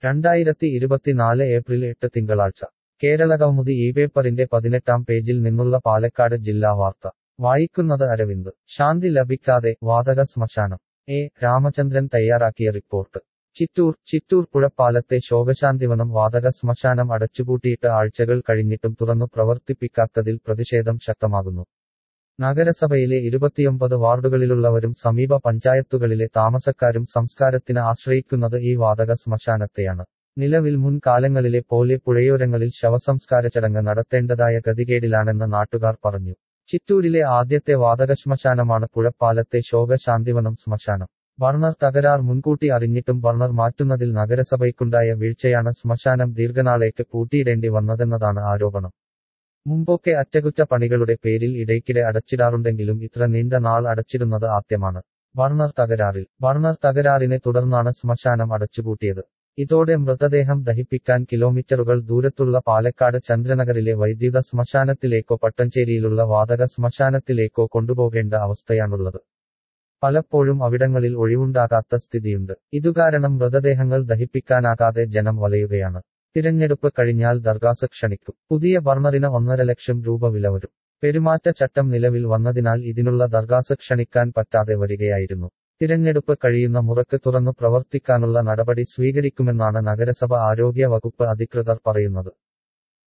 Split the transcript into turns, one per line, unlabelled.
രണ്ടായിരത്തി ഇരുപത്തിനാല് ഏപ്രിൽ എട്ട് തിങ്കളാഴ്ച കേരളകൗമുദി ഈ പേപ്പറിന്റെ പതിനെട്ടാം പേജിൽ നിന്നുള്ള പാലക്കാട് ജില്ലാ വാർത്ത വായിക്കുന്നത് അരവിന്ദ് ശാന്തി ലഭിക്കാതെ വാതക ശ്മശാനം എ രാമചന്ദ്രൻ തയ്യാറാക്കിയ റിപ്പോർട്ട് ചിറ്റൂർ ചിറ്റൂർ പുഴപ്പാലത്തെ ശോകശാന്തിവനം വാതക ശ്മശാനം അടച്ചുപൂട്ടിയിട്ട് ആഴ്ചകൾ കഴിഞ്ഞിട്ടും തുറന്നു പ്രവർത്തിപ്പിക്കാത്തതിൽ പ്രതിഷേധം ശക്തമാകുന്നു നഗരസഭയിലെ ഇരുപത്തിയൊമ്പത് വാർഡുകളിലുള്ളവരും സമീപ പഞ്ചായത്തുകളിലെ താമസക്കാരും സംസ്കാരത്തിന് ആശ്രയിക്കുന്നത് ഈ വാതക ശ്മശാനത്തെയാണ് നിലവിൽ മുൻകാലങ്ങളിലെ പോലെ പുഴയോരങ്ങളിൽ ശവസംസ്കാര ചടങ്ങ് നടത്തേണ്ടതായ ഗതികേടിലാണെന്ന് നാട്ടുകാർ പറഞ്ഞു ചിറ്റൂരിലെ ആദ്യത്തെ വാതക ശ്മശാനമാണ് പുഴപ്പാലത്തെ ശോകശാന്തിവനം ശ്മശാനം ബർണർ തകരാർ മുൻകൂട്ടി അറിഞ്ഞിട്ടും ബർണർ മാറ്റുന്നതിൽ നഗരസഭയ്ക്കുണ്ടായ വീഴ്ചയാണ് ശ്മശാനം ദീർഘനാളേക്ക് പൂട്ടിയിടേണ്ടി വന്നതെന്നതാണ് ആരോപണം മുമ്പൊക്കെ അറ്റകുറ്റപ്പണികളുടെ പേരിൽ ഇടയ്ക്കിടെ അടച്ചിടാറുണ്ടെങ്കിലും ഇത്ര നീണ്ട നാൾ അടച്ചിടുന്നത് ആദ്യമാണ് ബർണർ തകരാറിൽ ബർണർ തകരാറിനെ തുടർന്നാണ് ശ്മശാനം അടച്ചുപൂട്ടിയത് ഇതോടെ മൃതദേഹം ദഹിപ്പിക്കാൻ കിലോമീറ്ററുകൾ ദൂരത്തുള്ള പാലക്കാട് ചന്ദ്രനഗറിലെ വൈദ്യുത ശ്മശാനത്തിലേക്കോ പട്ടഞ്ചേരിയിലുള്ള വാതക ശ്മശാനത്തിലേക്കോ കൊണ്ടുപോകേണ്ട അവസ്ഥയാണുള്ളത് പലപ്പോഴും അവിടങ്ങളിൽ ഒഴിവുണ്ടാകാത്ത സ്ഥിതിയുണ്ട് ഇതുകാരണം മൃതദേഹങ്ങൾ ദഹിപ്പിക്കാനാകാതെ ജനം വലയുകയാണ് തിരഞ്ഞെടുപ്പ് കഴിഞ്ഞാൽ ദർഗാസ് ക്ഷണിക്കും പുതിയ ബർണറിന് ഒന്നര ലക്ഷം രൂപ വില വരും പെരുമാറ്റച്ചട്ടം നിലവിൽ വന്നതിനാൽ ഇതിനുള്ള ദർഗാസ് ക്ഷണിക്കാൻ പറ്റാതെ വരികയായിരുന്നു തിരഞ്ഞെടുപ്പ് കഴിയുന്ന മുറക്ക് തുറന്നു പ്രവർത്തിക്കാനുള്ള നടപടി സ്വീകരിക്കുമെന്നാണ് നഗരസഭ ആരോഗ്യ വകുപ്പ് അധികൃതർ പറയുന്നത്